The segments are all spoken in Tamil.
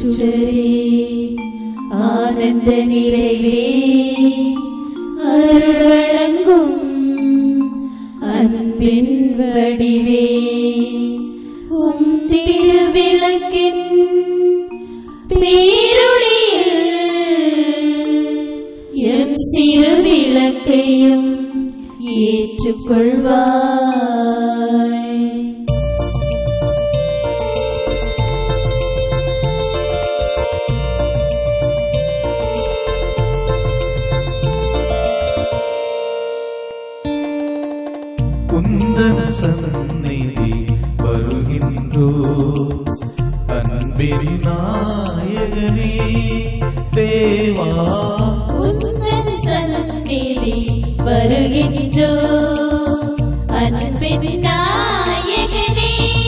சுடரே ஆனந்த நிறைவே அருள் வழங்கும் அன்பின் வடிவே உம் திருவிளக்கின் பேருளியில் எம் சிறு விளக்கையும் ஏற்றுக்கொள்வாய் குந்தன சந்நிதி வருகின்றோ அன்பின் நாயகனே தேவா உந்தன் சந்நிதி வருகின்றோ அன்பின் நாயகனே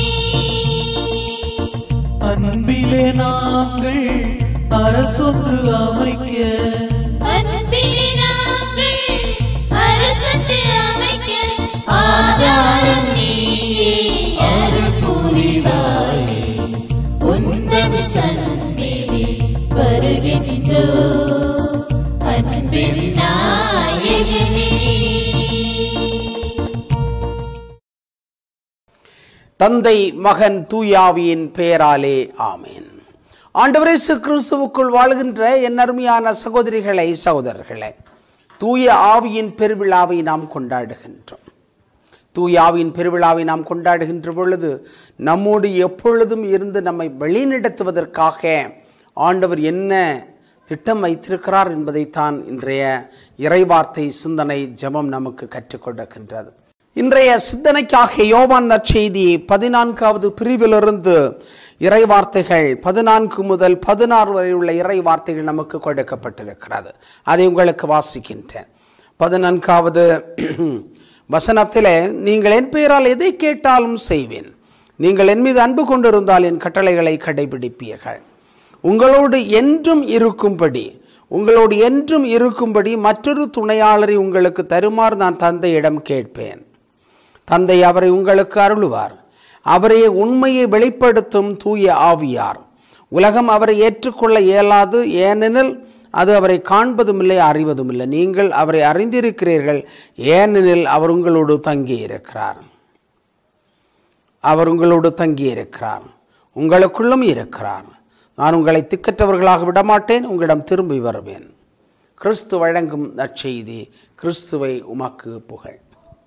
அன்பிலே நாங்கள் அரசொன்று அமைக்க அன்பிலே நாங்கள் அரசத்து அமைக்க ஆதாரம் நீயே அருள் புரிவாயே உந்தன் சந்நிதி வருகின்றோ அன்பின் நாயகனே தந்தை மகன் தூயாவியின் பெயராலே ஆமேன் ஆண்டவர் இயேசு கிறிஸ்துவுக்குள் வாழ்கின்ற என் அருமையான சகோதரிகளை சகோதரர்களே தூய ஆவியின் பெருவிழாவை நாம் கொண்டாடுகின்றோம் தூய ஆவியின் பெருவிழாவை நாம் கொண்டாடுகின்ற பொழுது நம்மோடு எப்பொழுதும் இருந்து நம்மை வழிநடத்துவதற்காக ஆண்டவர் என்ன திட்டம் வைத்திருக்கிறார் என்பதைத்தான் இன்றைய இறைவார்த்தை சிந்தனை ஜெபம் நமக்கு கற்றுக் கொடுக்கின்றது இன்றைய சிந்தனைக்காக யோவான் நற்செய்தி பதினான்காவது பிரிவிலிருந்து இறைவார்த்தைகள் பதினான்கு முதல் பதினாறு வரை உள்ள இறைவார்த்தைகள் நமக்கு கொடுக்கப்பட்டிருக்கிறது அதை உங்களுக்கு வாசிக்கின்றேன் பதினான்காவது வசனத்திலே நீங்கள் என் பெயரால் எதை கேட்டாலும் செய்வேன் நீங்கள் என் மீது அன்பு கொண்டிருந்தால் என் கட்டளைகளை கடைபிடிப்பீர்கள் உங்களோடு என்றும் இருக்கும்படி உங்களோடு என்றும் இருக்கும்படி மற்றொரு துணையாளரை உங்களுக்கு தருமாறு நான் தந்தையிடம் கேட்பேன் தந்தை அவரை உங்களுக்கு அருளுவார் அவரே உண்மையை வெளிப்படுத்தும் தூய ஆவியார் உலகம் அவரை ஏற்றுக்கொள்ள இயலாது ஏனெனில் அது அவரை காண்பதும் இல்லை அறிவதும் இல்லை நீங்கள் அவரை அறிந்திருக்கிறீர்கள் ஏனெனில் அவர் உங்களோடு தங்கி இருக்கிறார் அவர் உங்களோடு தங்கி இருக்கிறார் உங்களுக்குள்ளும் இருக்கிறார் நான் உங்களை திக்கற்றவர்களாக விடமாட்டேன் உங்களிடம் திரும்பி வருவேன் கிறிஸ்து வழங்கும் நற்செய்தி கிறிஸ்துவை உமக்கு புகழ்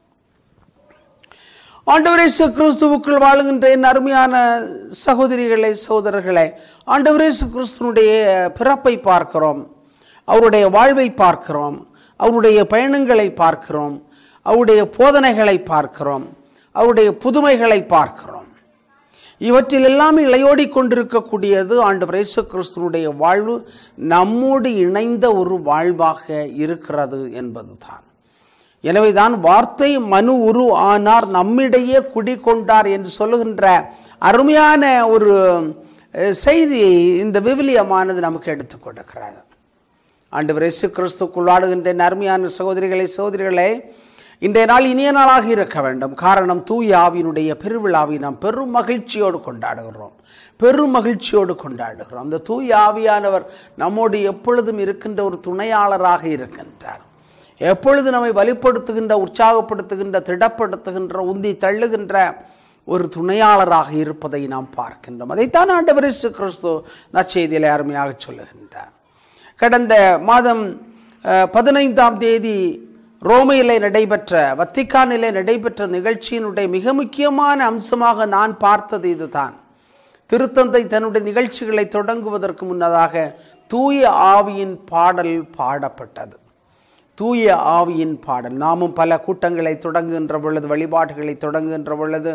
ஆண்டவர் இயேசு கிறிஸ்துவுக்குள் வாழுகின்ற என் அருமையான சகோதரிகளே சகோதரர்களே ஆண்டவர் இயேசு கிறிஸ்துனுடைய பிறப்பை பார்க்கிறோம் அவருடைய வாழ்வை பார்க்கிறோம் அவருடைய பயணங்களை பார்க்கிறோம் அவருடைய போதனைகளை பார்க்கிறோம் அவருடைய புதுமைகளை பார்க்கிறோம் இவற்றில் எல்லாம் இளையோடி கொண்டிருக்கக்கூடியது ஆண்டவர் இயேசு கிறிஸ்துனுடைய வாழ்வு நம்மோடு இணைந்த ஒரு வாழ்வாக இருக்கிறது என்பதுதான் எனவேதான் வார்த்தை மனு உரு ஆனார் நம்மிடையே குடிகொண்டார் என்று சொல்லுகின்ற அருமையான ஒரு அஹ், செய்தியை இந்த விவிலியமானது நமக்கு எடுத்துக் கொடுக்கிறது ஆண்டவர் இயேசு கிறிஸ்துக்குள் ஆடுகின்ற என் அருமையான சகோதரிகளை சகோதரிகளே இன்றைய நாள் இனிய நாளாக இருக்க வேண்டும் காரணம் தூய ஆவியினுடைய பெருவிழாவை நாம் பெரும் மகிழ்ச்சியோடு கொண்டாடுகிறோம் பெரும் மகிழ்ச்சியோடு கொண்டாடுகிறோம் அந்த தூய ஆவியானவர் நம்மோடு எப்பொழுதும் இருக்கின்ற ஒரு துணையாளராக இருக்கின்றார் எப்பொழுது நம்மை வலுப்படுத்துகின்ற உற்சாகப்படுத்துகின்ற திடப்படுத்துகின்ற உந்தி தள்ளுகின்ற ஒரு துணையாளராக இருப்பதை நாம் பார்க்கின்றோம் அதைத்தான் ஆண்டவர் இயேசு கிறிஸ்து நற்செய்தியிலே அருமையாக சொல்லுகின்றார் கடந்த மாதம் அஹ், பதினைந்தாம் தேதி ரோமையிலே நடைபெற்ற வத்திக்கானிலே நடைபெற்ற நிகழ்ச்சியினுடைய மிக முக்கியமான அம்சமாக நான் பார்த்தது இதுதான் திருத்தந்தை தன்னுடைய நிகழ்ச்சிகளை தொடங்குவதற்கு முன்னதாக தூய ஆவியின் பாடல் பாடப்பட்டது தூய ஆவியின் பாடல் நாமும் பல கூட்டங்களை தொடங்குகின்ற பொழுது வழிபாடுகளை தொடங்குகின்ற பொழுது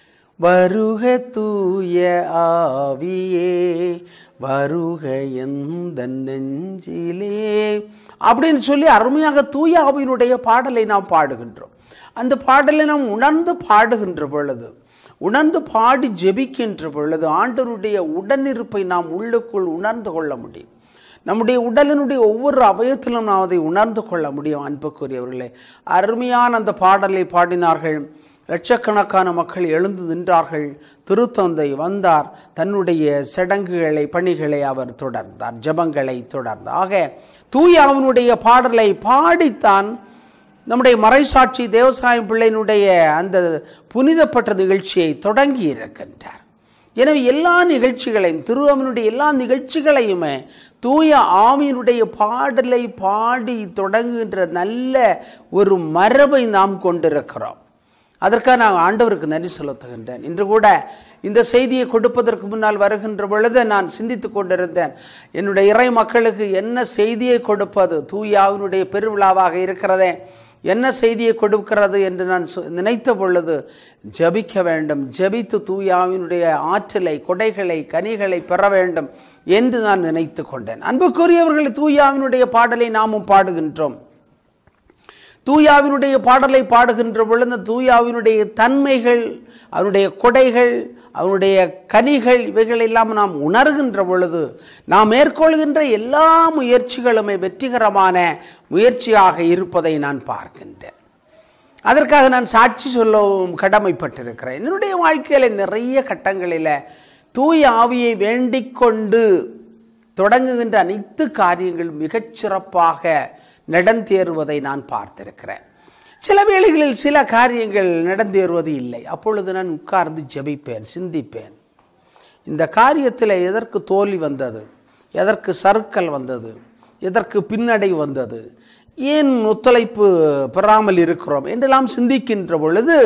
வருக தூய ஆவியே வருக எந்த நெஞ்சிலே அப்படின்னு சொல்லி அருமையாக தூய ஆவியினுடைய பாடலை நாம் பாடுகின்றோம் அந்த பாடலை நாம் உணர்ந்து பாடுகின்ற பொழுது உணர்ந்து பாடி ஜெபிக்கின்ற பொழுது ஆண்டவருடைய உடனிருப்பை நாம் உள்ளுக்குள் உணர்ந்து கொள்ள முடியும் நம்முடைய உடலினுடைய ஒவ்வொரு அவயத்திலும் நாம் அதை உணர்ந்து கொள்ள முடியும் அன்புக்குரியவர்களே அருமையான அந்த பாடலை பாடினார்கள் லட்சக்கணக்கான மக்கள் எழுந்து நின்றார்கள் திருத்தந்தை வந்தார் தன்னுடைய சடங்குகளை பணிகளை அவர் தொடர்ந்தார் ஜெபங்களை தொடர்ந்தார் ஆக தூய அவனுடைய பாடலை பாடித்தான் நம்முடைய மறைசாட்சி தேவசாயம் பிள்ளையினுடைய அந்த புனிதப்பட்ட நிகழ்ச்சியை தொடங்கி இருக்கின்றார் எனவே எல்லா நிகழ்ச்சிகளையும் திருவமனுடைய எல்லா நிகழ்ச்சிகளையுமே தூய ஆவியினுடைய பாடலை பாடி தொடங்குகின்ற நல்ல ஒரு மரபை நாம் கொண்டிருக்கிறோம் அதற்காக நான் ஆண்டவருக்கு நன்றி செலுத்துகின்றேன் இன்று கூட இந்த செய்தியை கொடுப்பதற்கு முன்னால் வருகின்ற பொழுது நான் சிந்தித்து கொண்டிருந்தேன் என்னுடைய இறை மக்களுக்கு என்ன செய்தியை கொடுப்பது தூயாவினுடைய பெருவிழாவாக இருக்கிறதே என்ன செய்தியை கொடுக்கிறது என்று நான் சொ- நினைத்த பொழுது ஜபிக்க வேண்டும் ஜபித்து தூயாவினுடைய ஆற்றலை கொடைகளை கனிகளை பெற வேண்டும் என்று நான் நினைத்து கொண்டேன் அன்புக்குரியவர்கள் தூயாவினுடைய பாடலை நாமும் பாடுகின்றோம் தூயாவினுடைய பாடலை பாடுகின்ற பொழுது தூயாவினுடைய தன்மைகள் அவனுடைய கொடைகள் அவனுடைய கனிகள் இவைகள் எல்லாம் நாம் உணர்கின்ற பொழுது நாம் மேற்கொள்கின்ற எல்லா முயற்சிகளுமே வெற்றிகரமான முயற்சியாக இருப்பதை நான் பார்க்கின்றேன் அதற்காக நான் சாட்சி சொல்லவும் கடமைப்பட்டிருக்கிறேன் என்னுடைய வாழ்க்கையில நிறைய கட்டங்களில் தூய ஆவியை வேண்டிக் கொண்டு தொடங்குகின்ற அனைத்து காரியங்களும் மிகச் சிறப்பாக நடந்தேறுவதை நான் பார்த்திருக்கிறேன் சில வேளைகளில் சில காரியங்கள் நடந்தேறுவது இல்லை அப்பொழுது நான் உட்கார்ந்து ஜெபிப்பேன் சிந்திப்பேன் இந்த காரியத்தில் எதற்கு தோல்வி வந்தது எதற்கு சறுக்கல் வந்தது எதற்கு பின்னடை வந்தது ஏன் ஒத்துழைப்பு பெறாமல் இருக்கிறோம் என்றெல்லாம் சிந்திக்கின்ற பொழுது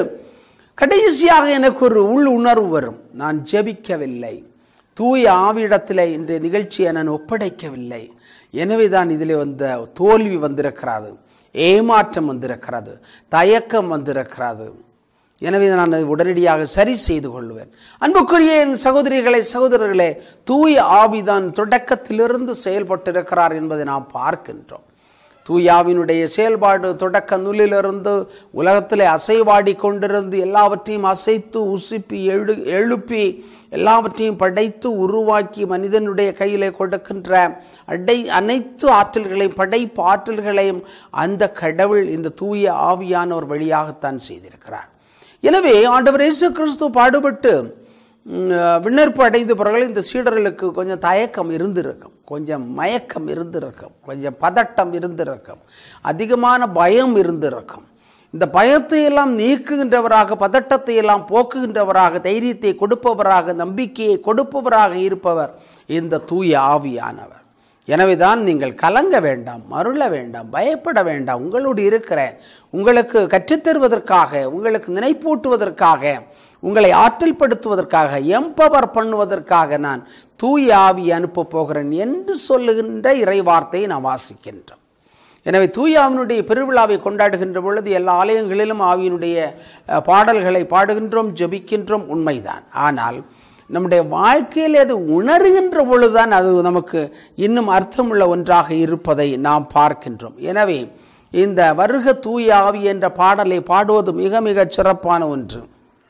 கடைசியாக எனக்கு ஒரு உள் உணர்வு வரும் நான் ஜெபிக்கவில்லை தூய ஆவியிடத்தில் இன்றைய நிகழ்ச்சியை நான் ஒப்படைக்கவில்லை எனவே தான் இதில் வந்த தோல்வி வந்திருக்கிறது ஏமாற்றம் வந்திருக்கிறது தயக்கம் வந்திருக்கிறது எனவே நான் அதை உடனடியாக சரி செய்து கொள்வேன் அன்புக்குரிய என் சகோதரிகளே சகோதரர்களே தூய ஆவிதான் தொடக்கத்திலிருந்து செயல்பட்டிருக்கிறார் என்பதை நாம் பார்க்கின்றோம் தூயாவினுடைய செயல்பாடு தொடக்க நூலிலிருந்து உலகத்திலே அசைவாடி கொண்டிருந்து எல்லாவற்றையும் அசைத்து உசுப்பி எழு எழுப்பி எல்லாவற்றையும் படைத்து உருவாக்கி மனிதனுடைய கையிலே கொடுக்கின்ற அடை அனைத்து ஆற்றல்களையும் படைப்பு ஆற்றல்களையும் அந்த கடவுள் இந்த தூய ஆவியானவர் வழியாகத்தான் செய்திருக்கிறார் எனவே ஆண்டவர் இயேசு கிறிஸ்து பாடுபட்டு ம், விண்ணேற்பு அடைந்த பிறகு இந்த சீடர்களுக்கு கொஞ்சம் தயக்கம் இருந்திருக்கும் கொஞ்சம் மயக்கம் இருந்திருக்கும் கொஞ்சம் பதட்டம் இருந்திருக்கும் அதிகமான பயம் இருந்திருக்கும் இந்த பயத்தை எல்லாம் நீக்குகின்றவராக பதட்டத்தை எல்லாம் போக்குகின்றவராக தைரியத்தை கொடுப்பவராக நம்பிக்கையை கொடுப்பவராக இருப்பவர் இந்த தூய ஆவியானவர் எனவேதான் நீங்கள் கலங்க வேண்டாம் மருள வேண்டாம் பயப்பட வேண்டாம் உங்களோடு இருக்கிறேன் உங்களுக்கு கற்றுத்தருவதற்காக உங்களுக்கு நினைப்பூட்டுவதற்காக உங்களை ஆற்றல்படுத்துவதற்காக எம்பவர் பண்ணுவதற்காக நான் தூய ஆவி அனுப்ப போகிறேன் என்று சொல்லுகின்ற இறைவார்த்தையை நான் வாசிக்கின்றோம் எனவே தூய ஆவினுடைய பெருவிழாவை கொண்டாடுகின்ற பொழுது எல்லா ஆலயங்களிலும் ஆவியினுடைய அஹ், பாடல்களை பாடுகின்றோம் ஜெபிக்கின்றோம் உண்மைதான் ஆனால் நம்முடைய வாழ்க்கையில் அது உணர்கின்ற பொழுதுதான் அது நமக்கு இன்னும் அர்த்தமுள்ள ஒன்றாக இருப்பதை நாம் பார்க்கின்றோம் எனவே இந்த வருக தூய ஆவி என்ற பாடலை பாடுவது மிக மிக சிறப்பான ஒன்று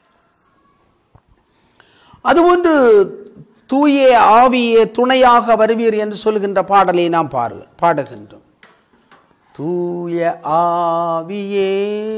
அதுபோன்று தூய ஆவியே துணையாக வருவீர் என்று சொல்கின்ற பாடலை நாம் பாரு பாடுகின்றோம் தூய ஆவியே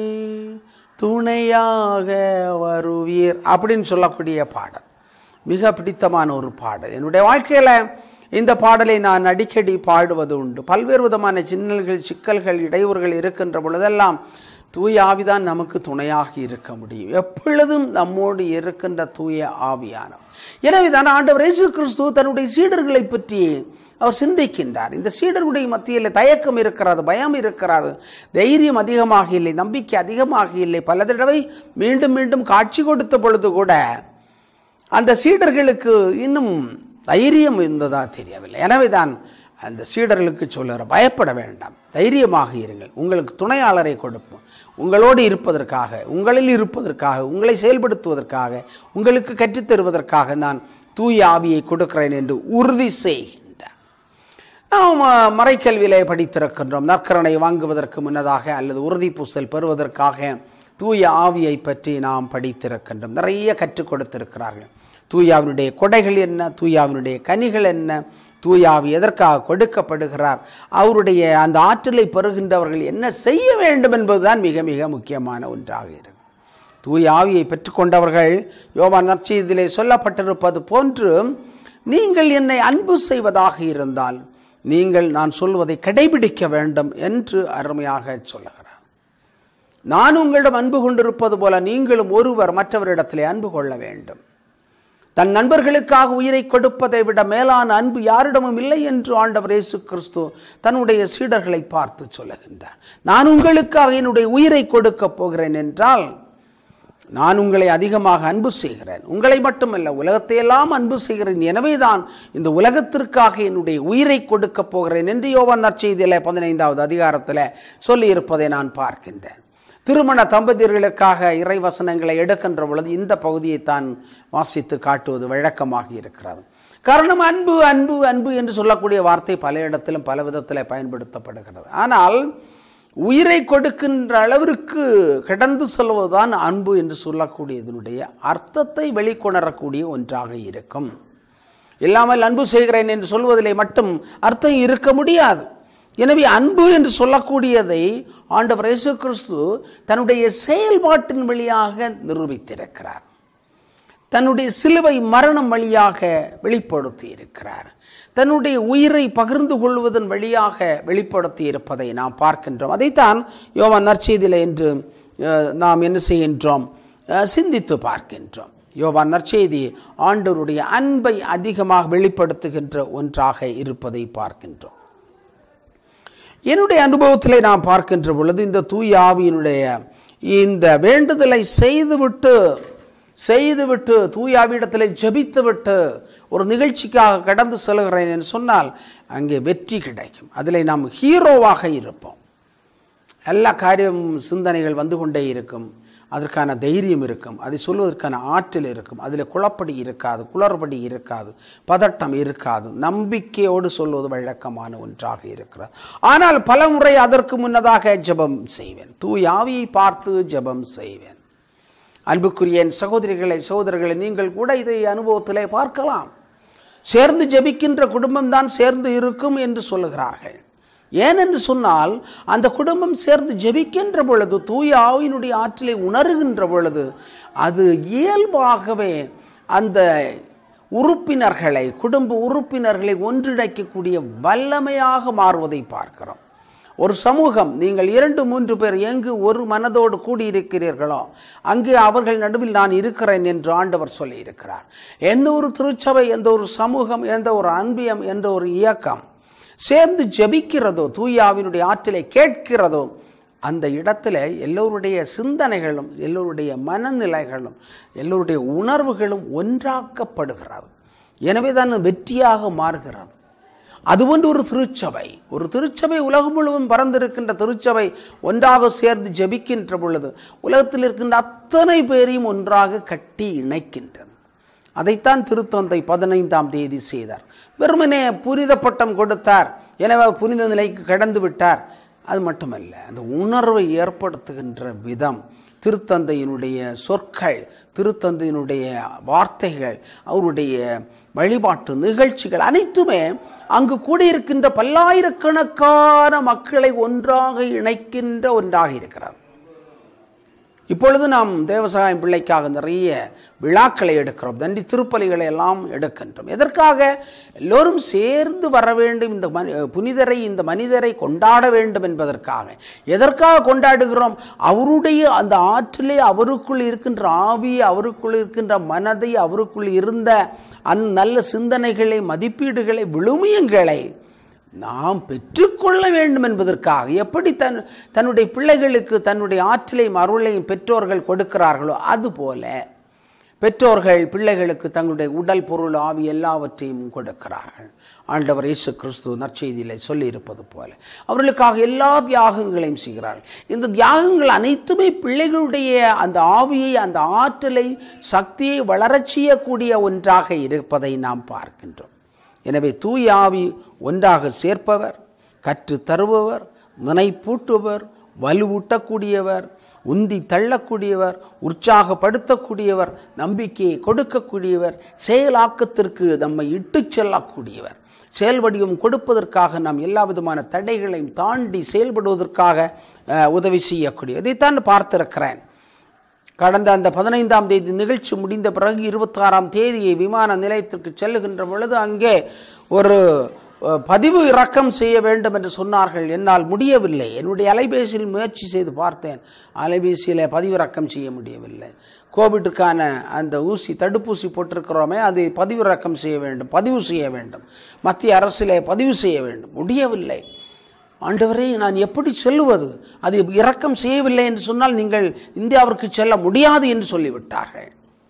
துணையாக வருவீர் அப்படின்னு சொல்லக்கூடிய பாடல் மிக பிடித்தமான ஒரு பாடல் என்னுடைய வாழ்க்கையில் இந்த பாடலை நான் அடிக்கடி பாடுவது உண்டு பல்வேறு விதமான சின்னல்கள் சிக்கல்கள் இடையூறுகள் இருக்கின்ற பொழுதெல்லாம் தூய ஆவிதான் நமக்கு துணையாக இருக்க முடியும் எப்பொழுதும் நம்மோடு இருக்கின்ற தூய ஆவியானவர் எனவே தான் ஆண்டவர் இயேசு கிறிஸ்து தன்னுடைய சீடர்களை பற்றி அவர் சிந்திக்கின்றார் இந்த சீடருடைய மத்தியில் தயக்கம் இருக்கிறது பயம் இருக்கிறது தைரியம் அதிகமாக இல்லை நம்பிக்கை அதிகமாக இல்லை பல தடவை மீண்டும் மீண்டும் காட்சி கொடுத்த பொழுது கூட அந்த சீடர்களுக்கு இன்னும் தைரியம் இருந்ததா தெரியவில்லை எனவே தான் அந்த சீடர்களுக்கு சொல்லுகிற பயப்பட வேண்டாம் தைரியமாக இருங்கள் உங்களுக்கு துணையாளரை கொடுப்போம் உங்களோடு இருப்பதற்காக உங்களில் இருப்பதற்காக உங்களை செயல்படுத்துவதற்காக உங்களுக்கு கற்றுத்தருவதற்காக நான் தூய ஆவியை கொடுக்கிறேன் என்று உறுதி செய்கின்றார் நாம் அஹ், மறைக்கல்வியிலே படித்திருக்கின்றோம் நற்கரனை வாங்குவதற்கு முன்னதாக அல்லது உறுதி பூசல் பெறுவதற்காக தூய ஆவியை பற்றி நாம் படித்திருக்கின்றோம் நிறைய கற்றுக் கொடுத்திருக்கிறார்கள் தூயாவினுடைய கொடைகள் என்ன தூயாவினுடைய கனிகள் என்ன தூயாவி எதற்காக கொடுக்கப்படுகிறார் அவருடைய அந்த ஆற்றலை பெறுகின்றவர்கள் என்ன செய்ய வேண்டும் என்பதுதான் மிக மிக முக்கியமான ஒன்றாக இருக்கு தூய ஆவியை பெற்றுக்கொண்டவர்கள் யோவான் நற்செய்தியிலே சொல்லப்பட்டிருப்பது போன்று நீங்கள் என்னை அன்பு செய்வதாக இருந்தால் நீங்கள் நான் சொல்வதை கடைபிடிக்க வேண்டும் என்று அருமையாக சொல்லுகிறார் நான் உங்களிடம் அன்பு கொண்டிருப்பது போல நீங்களும் ஒருவர் மற்றவரிடத்திலே அன்பு கொள்ள வேண்டும் தன் நண்பர்களுக்காக உயிரை கொடுப்பதை விட மேலான அன்பு யாரிடமும் இல்லை என்று ஆண்டவர் இயேசு கிறிஸ்து தன்னுடைய சீடர்களை பார்த்து சொல்லுகின்றார் நான் உங்களுக்காக என்னுடைய உயிரை கொடுக்க போகிறேன் என்றால் நான் உங்களை அதிகமாக அன்பு செய்கிறேன் உங்களை மட்டுமல்ல உலகத்தையெல்லாம் அன்பு செய்கிறேன் எனவேதான் இந்த உலகத்திற்காக என்னுடைய உயிரை கொடுக்க போகிறேன் என்று யோவான் நற்செய்தியில பதினைந்தாவது அதிகாரத்தில் சொல்லியிருப்பதை நான் பார்க்கின்றேன் திருமண தம்பதியர்களுக்காக இறை வசனங்களை எடுக்கின்ற பொழுது இந்த பகுதியை தான் வாசித்து காட்டுவது வழக்கமாக இருக்கிறது காரணம் அன்பு அன்பு அன்பு என்று சொல்லக்கூடிய வார்த்தை பல இடத்திலும் பல விதத்தில் பயன்படுத்தப்படுகிறது ஆனால் உயிரை கொடுக்கின்ற அளவிற்கு கடந்து செல்வதுதான் அன்பு என்று சொல்லக்கூடியதனுடைய அர்த்தத்தை வெளிக்கொணரக்கூடிய ஒன்றாக இருக்கும் இல்லாமல் அன்பு செய்கிறேன் என்று சொல்வதிலே மட்டும் அர்த்தம் இருக்க முடியாது எனவே அன்பு என்று சொல்லக்கூடியதை ஆண்டவர் இயேசு கிறிஸ்து தன்னுடைய செயல்பாட்டின் வழியாக நிரூபித்திருக்கிறார் தன்னுடைய சிலுவை மரணம் வழியாக வெளிப்படுத்தி இருக்கிறார் தன்னுடைய உயிரை பகிர்ந்து கொள்வதன் வழியாக வெளிப்படுத்தி இருப்பதை நாம் பார்க்கின்றோம் அதைத்தான் யோவான் நற்செய்தியில் என்று அஹ், நாம் என்ன செய்கின்றோம் அஹ், சிந்தித்து பார்க்கின்றோம் யோவான் நற்செய்தி ஆண்டவருடைய அன்பை அதிகமாக வெளிப்படுத்துகின்ற ஒன்றாக இருப்பதை பார்க்கின்றோம் என்னுடைய அனுபவத்திலே நான் பார்க்கின்ற பொழுது இந்த தூய ஆவியினுடைய இந்த வேண்டுதலை செய்துவிட்டு செய்துவிட்டு தூய ஆவியிடத்திலே ஜெபித்துவிட்டு ஒரு நிகழ்ச்சிக்காக கடந்து செல்கிறேன் என்று சொன்னால் அங்கே வெற்றி கிடைக்கும் அதில் நாம் ஹீரோவாக இருப்போம் எல்லா காரியம் சிந்தனைகள் வந்து கொண்டே இருக்கும் அதற்கான தைரியம் இருக்கும் அதை சொல்வதற்கான ஆற்றல் இருக்கும் அதில் குழப்படி இருக்காது குளறுபடி இருக்காது பதட்டம் இருக்காது நம்பிக்கையோடு சொல்வது வழக்கமான ஒன்றாக இருக்கிறது ஆனால் பல முறை அதற்கு முன்னதாக ஜெபம் செய்வேன் தூய் ஆவியை பார்த்து ஜெபம் செய்வேன் அன்புக்குரிய என் சகோதரிகளை சகோதரர்களை நீங்கள் கூட இதை அனுபவத்திலே பார்க்கலாம் சேர்ந்து ஜெபிக்கின்ற குடும்பம் தான் சேர்ந்து இருக்கும் என்று சொல்லுகிறார்கள் ஏனென்று சொன்னால் அந்த குடும்பம் சேர்ந்து ஜெபிக்கின்ற பொழுது தூய ஆவியினுடைய ஆற்றலை உணர்கின்ற பொழுது அது இயல்பாகவே அந்த உறுப்பினர்களை குடும்ப உறுப்பினர்களை ஒன்றிணைக்கக்கூடிய வல்லமையாக மாறுவதை பார்க்கிறோம் ஒரு சமூகம் நீங்கள் இரண்டு மூன்று பேர் எங்கு ஒரு மனதோடு கூடியிருக்கிறீர்களோ அங்கே அவர்கள் நடுவில் நான் இருக்கிறேன் என்று ஆண்டவர் சொல்லியிருக்கிறார் எந்த ஒரு திருச்சபை எந்த ஒரு சமூகம் எந்த ஒரு அன்பியம் எந்த ஒரு இயக்கம் சேர்ந்து ஜெபிக்கிறதோ தூயாவினுடைய ஆற்றலை கேட்கிறதோ அந்த இடத்துல எல்லோருடைய சிந்தனைகளும் எல்லோருடைய மனநிலைகளும் எல்லோருடைய உணர்வுகளும் ஒன்றாக்கப்படுகிறது எனவே தான் வெற்றியாக மாறுகிறது அதுபோன்று ஒரு திருச்சபை ஒரு திருச்சபை உலகம் முழுவதும் பறந்திருக்கின்ற திருச்சபை ஒன்றாக சேர்ந்து ஜெபிக்கின்ற பொழுது உலகத்தில் இருக்கின்ற அத்தனை பேரையும் ஒன்றாக கட்டி இணைக்கின்றது அதைத்தான் திருத்தந்தை பதினைந்தாம் தேதி செய்தார் வெறுமனே புனித பட்டம் கொடுத்தார் எனவே புனித நிலைக்கு கடந்து விட்டார் அது மட்டுமல்ல அந்த உணர்வை ஏற்படுத்துகின்ற விதம் திருத்தந்தையினுடைய சொற்கள் திருத்தந்தையினுடைய வார்த்தைகள் அவருடைய வழிபாட்டு நிகழ்ச்சிகள் அனைத்துமே அங்கு கூடியிருக்கின்ற பல்லாயிரக்கணக்கான மக்களை ஒன்றாக இணைக்கின்ற ஒன்றாக இருக்கிறது இப்பொழுது நாம் தேவசகாயம் பிள்ளைக்காக நிறைய விழாக்களை எடுக்கிறோம் தண்டி திருப்பலிகளை எல்லாம் எடுக்கின்றோம் எதற்காக எல்லோரும் சேர்ந்து வர வேண்டும் இந்த மனி புனிதரை இந்த மனிதரை கொண்டாட வேண்டும் என்பதற்காக எதற்காக கொண்டாடுகிறோம் அவருடைய அந்த ஆற்றிலே அவருக்குள் இருக்கின்ற ஆவி அவருக்குள் இருக்கின்ற மனதை அவருக்குள் இருந்த அந்த நல்ல சிந்தனைகளை மதிப்பீடுகளை விழுமியங்களை நாம் பெற்றுக்கொள்ள வேண்டும் என்பதற்காக எப்படி தன் தன்னுடைய பிள்ளைகளுக்கு தன்னுடைய ஆற்றலையும் அருளையும் பெற்றோர்கள் கொடுக்கிறார்களோ அதுபோல பெற்றோர்கள் பிள்ளைகளுக்கு தங்களுடைய உடல் பொருள் ஆவி எல்லாவற்றையும் கொடுக்கிறார்கள் ஆண்டவர் இயேசு கிறிஸ்து நற்செய்தியிலே சொல்லியிருப்பது போல அவர்களுக்காக எல்லா தியாகங்களையும் செய்கிறார்கள் இந்த தியாகங்கள் அனைத்துமே பிள்ளைகளுடைய அந்த ஆவியை அந்த ஆற்றலை சக்தியை வளரச் செய்யக்கூடிய ஒன்றாக இருப்பதை நாம் பார்க்கின்றோம் எனவே தூய ஆவி ஒன்றாக சேர்ப்பவர் கற்று தருபவர் நினைப்பூட்டுபவர் வலுவூட்டக்கூடியவர் உந்தி தள்ளக்கூடியவர் உற்சாகப்படுத்தக்கூடியவர் நம்பிக்கையை கொடுக்கக்கூடியவர் செயலாக்கத்திற்கு நம்மை இட்டுச் செல்லக்கூடியவர் செயல் வடிவம் கொடுப்பதற்காக நாம் எல்லா விதமான தடைகளையும் தாண்டி செயல்படுவதற்காக அஹ், உதவி செய்யக்கூடிய இதைத்தான் பார்த்திருக்கிறேன் கடந்த அந்த பதினைந்தாம் தேதி நிகழ்ச்சி முடிந்த பிறகு இருபத்தாறாம் தேதியை விமான நிலையத்திற்கு செல்லுகின்ற பொழுது அங்கே ஒரு அஹ், பதிவு இறக்கம் செய்ய வேண்டும் என்று சொன்னார்கள் என்னால் முடியவில்லை என்னுடைய அலைபேசியில் முயற்சி செய்து பார்த்தேன் அலைபேசியில் பதிவிறக்கம் செய்ய முடியவில்லை கோவிட்டுக்கான அந்த ஊசி தடுப்பூசி போட்டிருக்கிறோமே அதை பதிவிறக்கம் செய்ய வேண்டும் பதிவு செய்ய வேண்டும் மத்திய அரசிலே பதிவு செய்ய வேண்டும் முடியவில்லை ஆண்டவரே நான் எப்படி செல்லுவது அது இறக்கம் செய்யவில்லை என்று சொன்னால் நீங்கள் இந்தியாவிற்கு செல்ல முடியாது என்று சொல்லிவிட்டார்கள்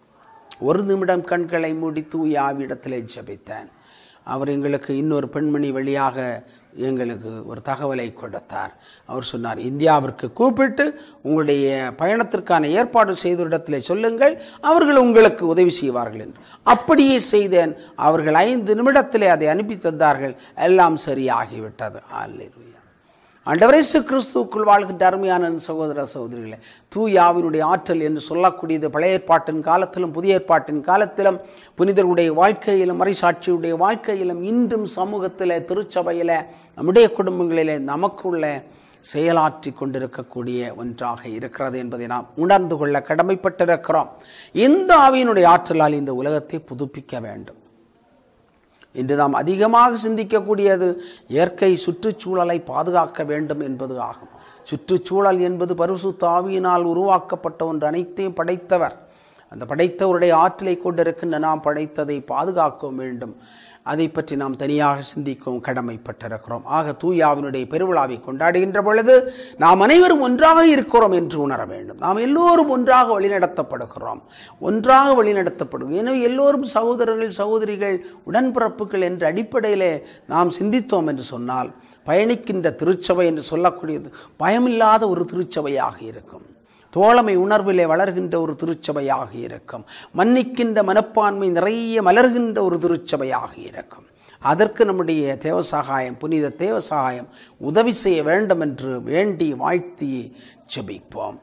ஒரு நிமிடம் கண்களை மூடி தூய ஆவியிடத்திலே ஜெபித்தேன் அவர் எங்களுக்கு இன்னொரு பெண்மணி வழியாக எங்களுக்கு ஒரு தகவலை கொடுத்தார் அவர் சொன்னார் இந்தியாவிற்கு கூப்பிட்டு உங்களுடைய பயணத்திற்கான ஏற்பாடு செய்த இடத்திலே சொல்லுங்கள் அவர்கள் உங்களுக்கு உதவி செய்வார்கள் என்று அப்படியே செய்தேன் அவர்கள் ஐந்து நிமிடத்திலே அதை அனுப்பி தந்தார்கள் எல்லாம் சரியாகிவிட்டது அல்லேலூயா ஆண்டவரே இயேசு கிறிஸ்துவுக்குள் வாழ்கின்ற அருமையான சகோதர சகோதரிகளே தூயாவினுடைய ஆற்றல் என்று சொல்லக்கூடியது பழைய ஏற்பாட்டின் காலத்திலும் புதிய ஏற்பாட்டின் காலத்திலும் புனிதருடைய வாழ்க்கையிலும் மறைசாட்சியுடைய வாழ்க்கையிலும் இன்றும் சமூகத்திலே திருச்சபையிலே நம்முடைய குடும்பங்களிலே நமக்குள்ள செயலாற்றி கொண்டிருக்கக்கூடிய ஒன்றாக இருக்கிறது என்பதை நாம் உணர்ந்து கொள்ள கடமைப்பட்டிருக்கிறோம் இந்த ஆவியினுடைய ஆற்றலால் இந்த உலகத்தை புதுப்பிக்க வேண்டும் இன்று நாம் அதிகமாக சிந்திக்கக்கூடியது இயற்கை சுற்றுச்சூழலை பாதுகாக்க வேண்டும் என்பது ஆகும் சுற்றுச்சூழல் என்பது பரிசுத்த ஆவியினால் உருவாக்கப்பட்ட ஒன்று அனைத்தையும் படைத்தவர் அந்த படைத்தவருடைய ஆற்றலை கொண்டிருக்கின்ற நாம் படைத்ததை பாதுகாக்க வேண்டும் அதை பற்றி நாம் தனியாக சிந்திக்கவும் கடமைப்பட்டிருக்கிறோம் ஆக தூயாவினுடைய பெருவிழாவை கொண்டாடுகின்ற பொழுது நாம் அனைவரும் ஒன்றாக இருக்கிறோம் என்று உணர வேண்டும் நாம் எல்லோரும் ஒன்றாக வழிநடத்தப்படுகிறோம் ஒன்றாக வழிநடத்தப்படுகிறோம் எனவே எல்லோரும் சகோதரர்கள் சகோதரிகள் உடன்பிறப்புகள் என்ற அடிப்படையிலே நாம் சிந்தித்தோம் என்று சொன்னால் பயணிக்கின்ற திருச்சபை என்று சொல்லக்கூடியது பயமில்லாத ஒரு திருச்சபையாக இருக்கும் தோழமை உணர்விலே வளர்கின்ற ஒரு திருச்சபையாக இருக்கும் மன்னிக்கின்ற மனப்பான்மை நிறைய மலர்கின்ற ஒரு திருச்சபையாக இருக்கும் அதற்கு நம்முடைய தேவசகாயம் புனித தேவசகாயம் உதவி செய்ய வேண்டும் என்று வேண்டி வாழ்த்தி ஜெபிப்போம்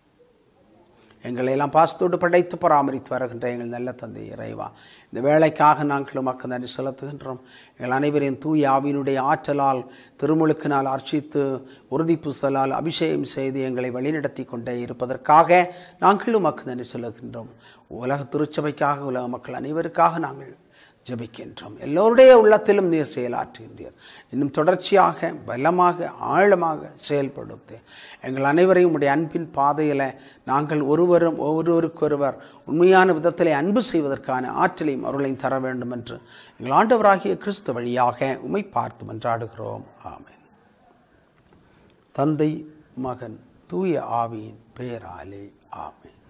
எங்களை எல்லாம் பாசத்தோடு படைத்து பராமரித்து வருகின்ற எங்கள் நல்ல தந்தை இறைவா இந்த வேலைக்காக நாங்கள் உமக்கு நன்றி செலுத்துகின்றோம் எங்கள் அனைவரையும் தூய ஆவியினுடைய ஆற்றலால் திருமுழுக்கினால் அர்ச்சித்து உறுதி புசலால் அபிஷேகம் செய்து எங்களை வழிநடத்தி கொண்டே இருப்பதற்காக நாங்கள் உமக்கு நன்றி செலுத்துகின்றோம் உலக திருச்சபைக்காக உலக மக்கள் அனைவருக்காக நாங்கள் ஜெபிக்கின்றோம் எல்லோருடைய உள்ளத்திலும் நீர் செயலாற்றுகின்றீர் இன்னும் தொடர்ச்சியாக பலமாக ஆழமாக செயல்படுத்து எங்கள் அனைவரையும் உடைய அன்பின் பாதையில் நாங்கள் ஒருவரும் ஒருவருக்கொருவர் உண்மையான விதத்திலே அன்பு செய்வதற்கான ஆற்றலையும் அருளையும் தர வேண்டும் என்று எங்கள் ஆண்டவராகிய கிறிஸ்து வழியாக உமை பார்த்து மன்றாடுகிறோம் ஆமென் தந்தை மகன் தூய ஆவியின் பெயராலே ஆமென்